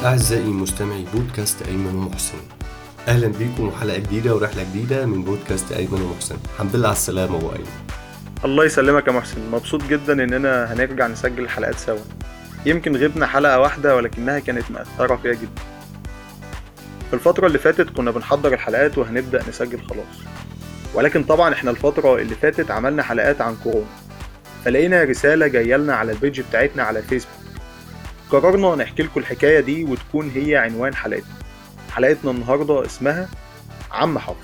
أعزائي مستمعي بودكاست أيمن ومحسن أهلا بيكم وحلقة جديدة ورحلة جديدة من بودكاست أيمن ومحسن الحمد لله على السلامة أبو أيمن الله يسلمك يا محسن مبسوط جدا إننا هنرجع نسجل الحلقات سوا يمكن غبنا حلقة واحدة ولكنها كانت مأثرة فيها جدا في الفترة اللي فاتت كنا بنحضر الحلقات وهنبدأ نسجل خلاص ولكن طبعا احنا الفترة اللي فاتت عملنا حلقات عن كورونا فلقينا رسالة جاية لنا على البيج بتاعتنا على الفيسبوك قررنا نحكي لكم الحكاية دي وتكون هي عنوان حلقتنا حلقتنا النهاردة اسمها عم حافظ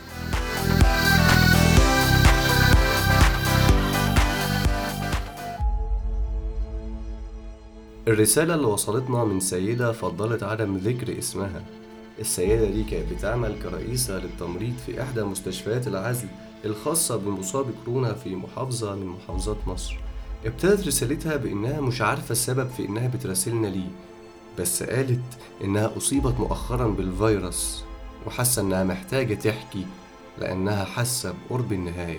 الرسالة اللي وصلتنا من سيدة فضلت عدم ذكر اسمها السيدة دي كانت بتعمل كرئيسة للتمريض في إحدى مستشفيات العزل الخاصة بمصاب كورونا في محافظة من محافظات مصر ابتدت رسالتها بإنها مش عارفة السبب في إنها بتراسلنا ليه بس قالت إنها أصيبت مؤخرا بالفيروس وحاسة إنها محتاجة تحكي لأنها حاسة بقرب النهاية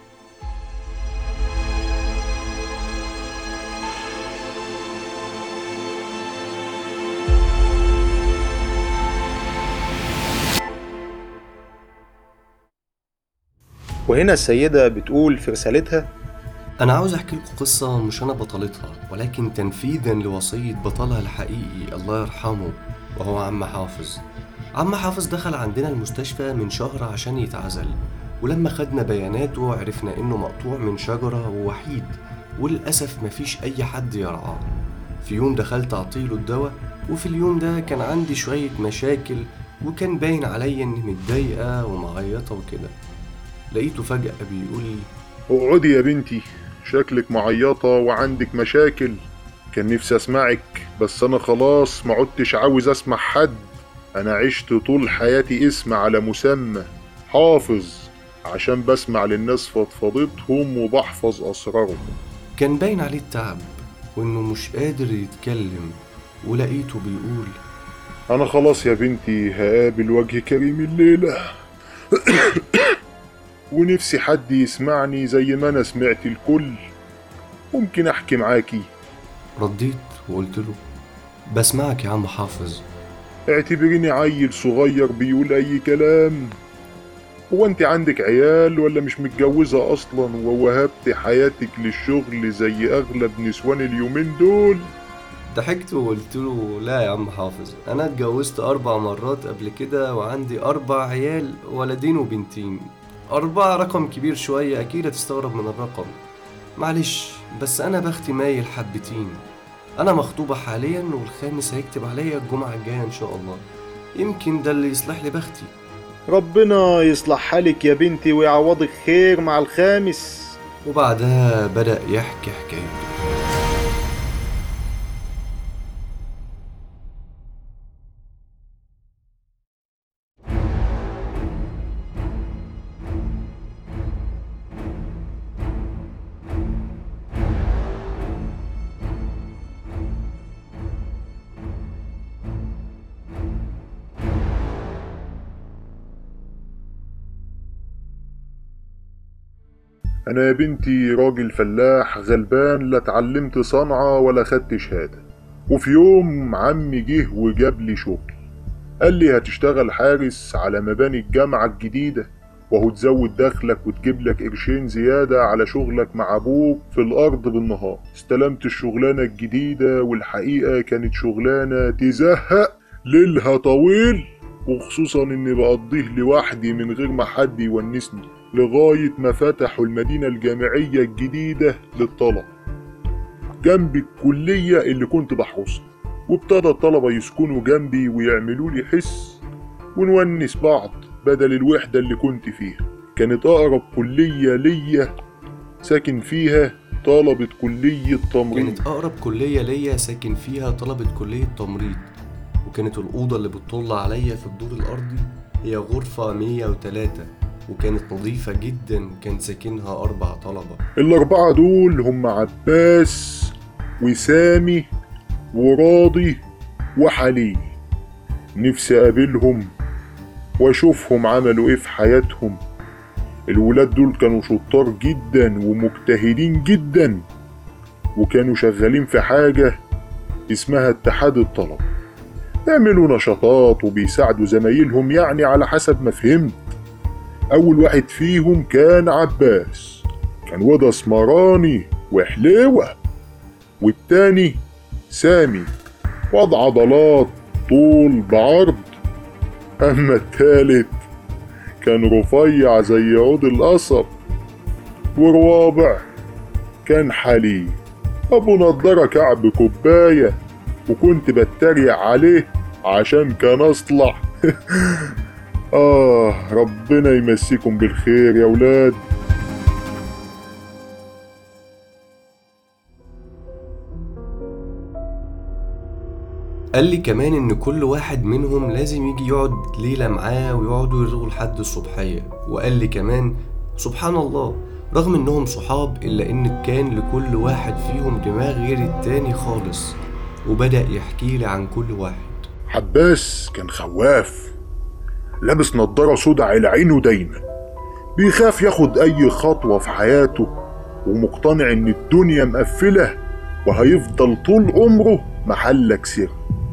وهنا السيدة بتقول في رسالتها أنا عاوز أحكي لكم قصة مش أنا بطلتها ولكن تنفيذا لوصية بطلها الحقيقي الله يرحمه وهو عم حافظ عم حافظ دخل عندنا المستشفى من شهر عشان يتعزل ولما خدنا بياناته عرفنا إنه مقطوع من شجرة ووحيد وللأسف مفيش أي حد يرعاه في يوم دخلت أعطيله الدواء وفي اليوم ده كان عندي شوية مشاكل وكان باين عليا إني متضايقة ومعيطة وكده لقيته فجأة بيقول لي اقعدي يا بنتي شكلك معيطة وعندك مشاكل كان نفسي اسمعك بس انا خلاص ما عدتش عاوز اسمع حد انا عشت طول حياتي اسم على مسمى حافظ عشان بسمع للناس فضفضتهم وبحفظ اسرارهم كان باين عليه التعب وإنه مش قادر يتكلم ولقيته بيقول انا خلاص يا بنتي هقابل وجه كريم الليلة ونفسي حد يسمعني زي ما انا سمعت الكل ممكن احكي معاكي رديت وقلت له بسمعك يا عم حافظ اعتبريني عيل صغير بيقول اي كلام هو انت عندك عيال ولا مش متجوزة اصلا ووهبت حياتك للشغل زي اغلب نسوان اليومين دول ضحكت وقلت له لا يا عم حافظ انا اتجوزت اربع مرات قبل كده وعندي اربع عيال ولدين وبنتين أربعة رقم كبير شوية أكيد هتستغرب من الرقم معلش بس أنا بختي مايل حبتين أنا مخطوبة حاليا والخامس هيكتب عليا الجمعة الجاية إن شاء الله يمكن ده اللي يصلح لي بختي ربنا يصلح حالك يا بنتي ويعوضك خير مع الخامس وبعدها بدأ يحكي حكايته انا يا بنتي راجل فلاح غلبان لا اتعلمت صنعة ولا خدت شهادة وفي يوم عمي جه وجاب لي شغل قال لي هتشتغل حارس على مباني الجامعة الجديدة وهو تزود دخلك وتجيب لك قرشين زيادة على شغلك مع أبوك في الأرض بالنهار استلمت الشغلانة الجديدة والحقيقة كانت شغلانة تزهق ليلها طويل وخصوصا اني بقضيه لوحدي من غير ما حد يونسني لغاية ما فتحوا المدينة الجامعية الجديدة للطلبة جنب الكلية اللي كنت بحرسها وابتدى الطلبة يسكنوا جنبي ويعملوا لي حس ونونس بعض بدل الوحدة اللي كنت فيها كانت أقرب كلية ليا ساكن فيها طلبة كلية تمريض كانت أقرب كلية ليا ساكن فيها طلبة كلية تمريض وكانت الأوضة اللي بتطل عليا في الدور الأرضي هي غرفة 103 وكانت نظيفة جدا كان ساكنها أربع طلبة الأربعة دول هم عباس وسامي وراضي وحليم نفسي أقابلهم وأشوفهم عملوا إيه في حياتهم الولاد دول كانوا شطار جدا ومجتهدين جدا وكانوا شغالين في حاجة اسمها اتحاد الطلب بيعملوا نشاطات وبيساعدوا زمايلهم يعني على حسب ما فهمت أول واحد فيهم كان عباس كان واد اسمراني وحليوة والتاني سامي واد عضلات طول بعرض أما التالت كان رفيع زي عود القصب والرابع كان حليم أبو نضارة كعب كوباية وكنت بتريق عليه عشان كان أصلع آه ربنا يمسيكم بالخير يا ولاد قال لي كمان ان كل واحد منهم لازم يجي يقعد ليلة معاه ويقعدوا يرغوا لحد الصبحية وقال لي كمان سبحان الله رغم انهم صحاب الا ان كان لكل واحد فيهم دماغ غير التاني خالص وبدأ يحكي لي عن كل واحد عباس كان خواف لابس نضارة سودا على عينه دايما بيخاف ياخد أي خطوة في حياته ومقتنع إن الدنيا مقفلة وهيفضل طول عمره محلك سر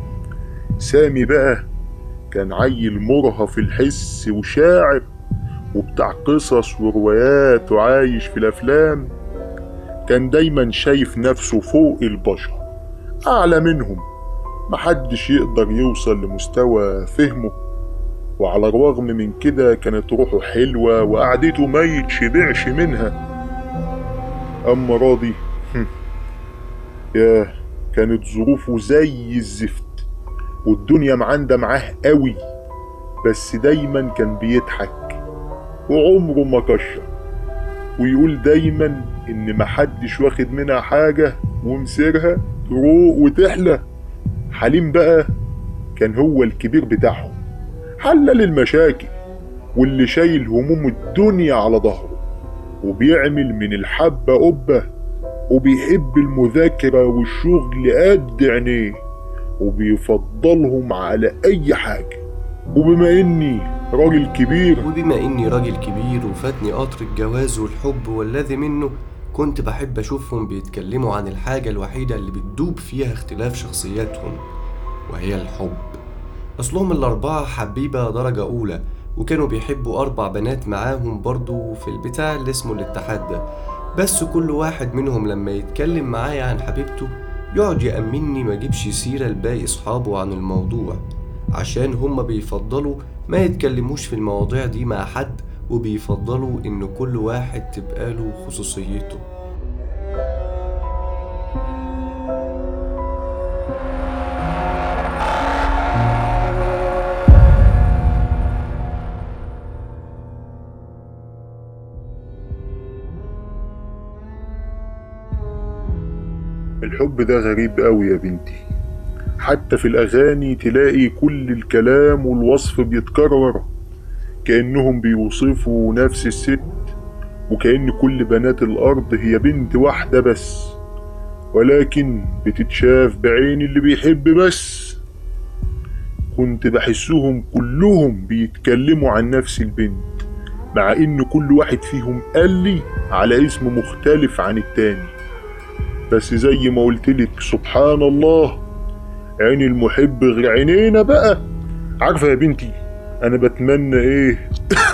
سامي بقى كان عيل مرهف الحس وشاعر وبتاع قصص وروايات وعايش في الأفلام كان دايما شايف نفسه فوق البشر أعلى منهم محدش يقدر يوصل لمستوى فهمه وعلى الرغم من كده كانت روحه حلوة وقعدته ما يتشبعش منها أما راضي هم، ياه كانت ظروفه زي الزفت والدنيا معاندة معاه قوي بس دايما كان بيضحك وعمره ما كشر ويقول دايما إن محدش واخد منها حاجة ومسيرها تروق وتحلى حليم بقى كان هو الكبير بتاعهم حلل المشاكل واللي شايل هموم الدنيا على ظهره وبيعمل من الحبة قبة وبيحب المذاكرة والشغل قد عينيه وبيفضلهم على أي حاجة وبما إني راجل كبير وبما اني راجل كبير وفاتني قطر الجواز والحب والذي منه كنت بحب اشوفهم بيتكلموا عن الحاجة الوحيدة اللي بتدوب فيها اختلاف شخصياتهم وهي الحب اصلهم الاربعة حبيبة درجة اولى وكانوا بيحبوا اربع بنات معاهم برضو في البتاع اللي اسمه الاتحاد ده بس كل واحد منهم لما يتكلم معايا عن حبيبته يقعد يأمني ما اجيبش سيرة لباقي اصحابه عن الموضوع عشان هما بيفضلوا ما يتكلموش في المواضيع دي مع حد وبيفضلوا ان كل واحد تبقى له خصوصيته الحب ده غريب قوي يا بنتي حتى في الأغاني تلاقي كل الكلام والوصف بيتكرر كأنهم بيوصفوا نفس الست وكأن كل بنات الأرض هي بنت واحدة بس ولكن بتتشاف بعين اللي بيحب بس كنت بحسهم كلهم بيتكلموا عن نفس البنت مع إن كل واحد فيهم قال لي على اسم مختلف عن التاني بس زي ما قلتلك سبحان الله عين المحب غير عينينا بقى عارفة يا بنتي أنا بتمنى إيه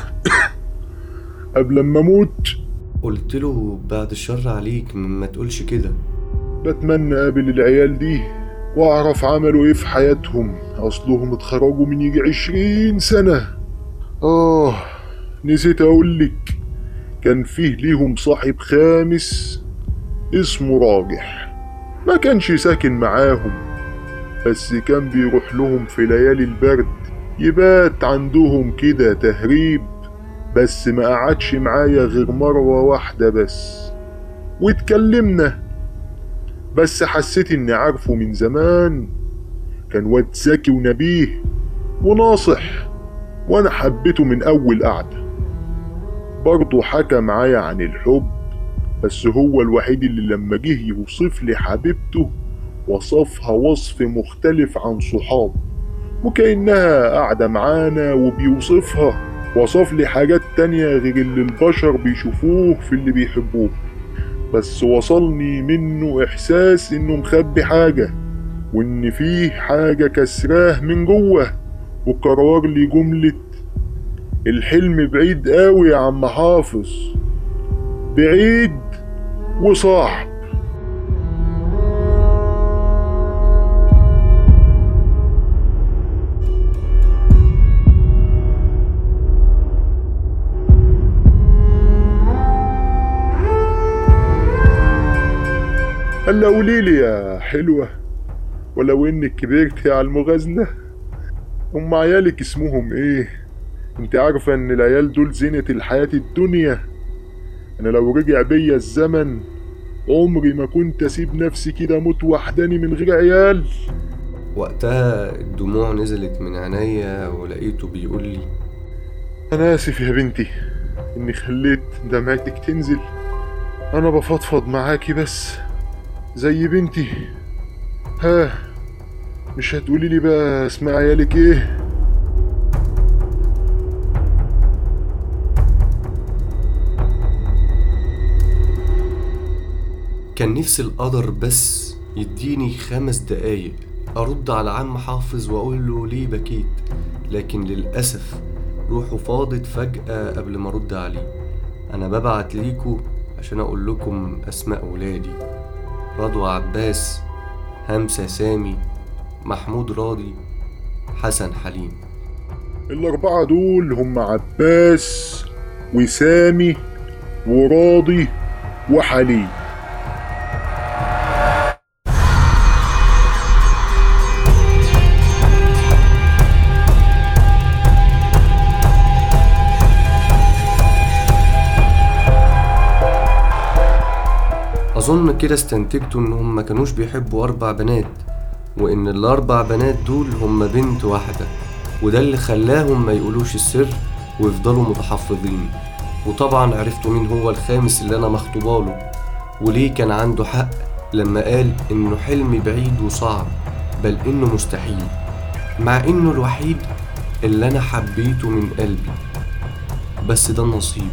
قبل ما أموت قلت له بعد الشر عليك ما تقولش كده بتمنى أقابل العيال دي وأعرف عملوا إيه في حياتهم أصلهم اتخرجوا من يجي عشرين سنة آه نسيت أقولك كان فيه ليهم صاحب خامس اسمه راجح ما كانش ساكن معاهم بس كان بيروح لهم في ليالي البرد يبات عندهم كده تهريب بس ما قعدش معايا غير مرة واحدة بس واتكلمنا بس حسيت اني عارفه من زمان كان واد ذكي ونبيه وناصح وانا حبيته من اول قعدة برضه حكى معايا عن الحب بس هو الوحيد اللي لما جه يوصف لي حبيبته وصفها وصف مختلف عن صحابه وكأنها قاعدة معانا وبيوصفها وصف لي حاجات تانية غير اللي البشر بيشوفوه في اللي بيحبوه بس وصلني منه إحساس إنه مخبي حاجة وإن فيه حاجة كسراه من جوه وقرر لي جملة الحلم بعيد قوي يا عم حافظ بعيد وصعب هلا قوليلي يا حلوة ولو انك كبرتي على المغازلة هم عيالك اسمهم ايه انت عارفة ان العيال دول زينة الحياة الدنيا انا لو رجع بيا الزمن عمري ما كنت اسيب نفسي كده اموت وحداني من غير عيال وقتها الدموع نزلت من عينيا ولقيته بيقول لي انا اسف يا بنتي اني خليت دمعتك تنزل انا بفضفض معاكي بس زي بنتي ها مش هتقولي لي بقى اسماء عيالك ايه كان نفسي القدر بس يديني خمس دقايق أرد على عم حافظ وأقول له ليه بكيت لكن للأسف روحه فاضت فجأة قبل ما أرد عليه أنا ببعت ليكو عشان أقول لكم أسماء ولادي رضوى عباس همسة سامي محمود راضي حسن حليم الأربعة دول هم عباس وسامي وراضي وحليم أظن كده استنتجتوا إنهم ما كانوش بيحبوا أربع بنات وإن الأربع بنات دول هم بنت واحدة وده اللي خلاهم ما يقولوش السر ويفضلوا متحفظين وطبعا عرفتوا مين هو الخامس اللي أنا مخطوباله وليه كان عنده حق لما قال إنه حلم بعيد وصعب بل إنه مستحيل مع إنه الوحيد اللي أنا حبيته من قلبي بس ده النصيب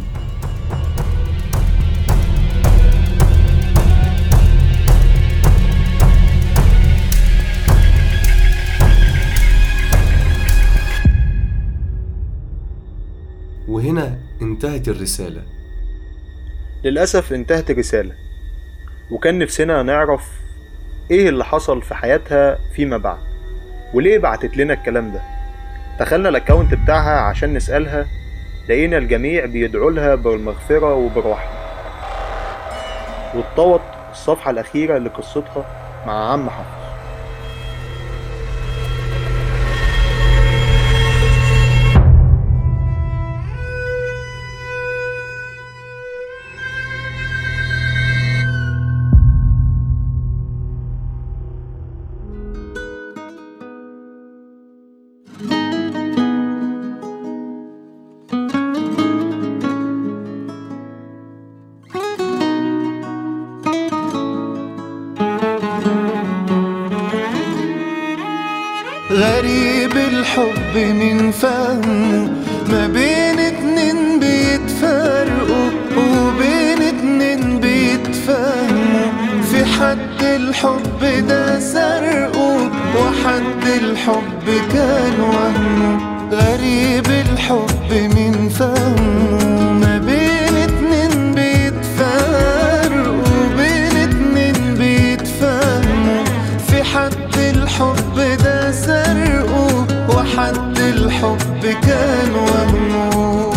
وهنا انتهت الرسالة للأسف انتهت الرسالة وكان نفسنا نعرف ايه اللي حصل في حياتها فيما بعد وليه بعتت لنا الكلام ده دخلنا الاكونت بتاعها عشان نسألها لقينا الجميع بيدعوا لها بالمغفرة وبالرحمة واتطوت الصفحة الأخيرة لقصتها مع عم حافظ غريب الحب من فهمه ما بين اتنين بيتفرقوا وبين اتنين بيتفهموا في حد الحب ده سرقه وحد الحب كان وهمه غريب الحب من فهمه ما بين اتنين بيتفرقوا وبين اتنين بيتفهموا في حد الحب ده سرقه وحد الحب كان وهمه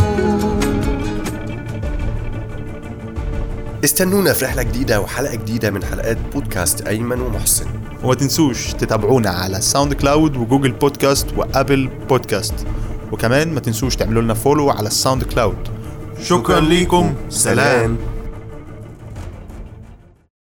استنونا في رحلة جديدة وحلقة جديدة من حلقات بودكاست أيمن ومحسن وما تنسوش تتابعونا على ساوند كلاود وجوجل بودكاست وابل بودكاست وكمان ما تنسوش تعملوا لنا فولو على الساوند كلاود شكرا ليكم سلام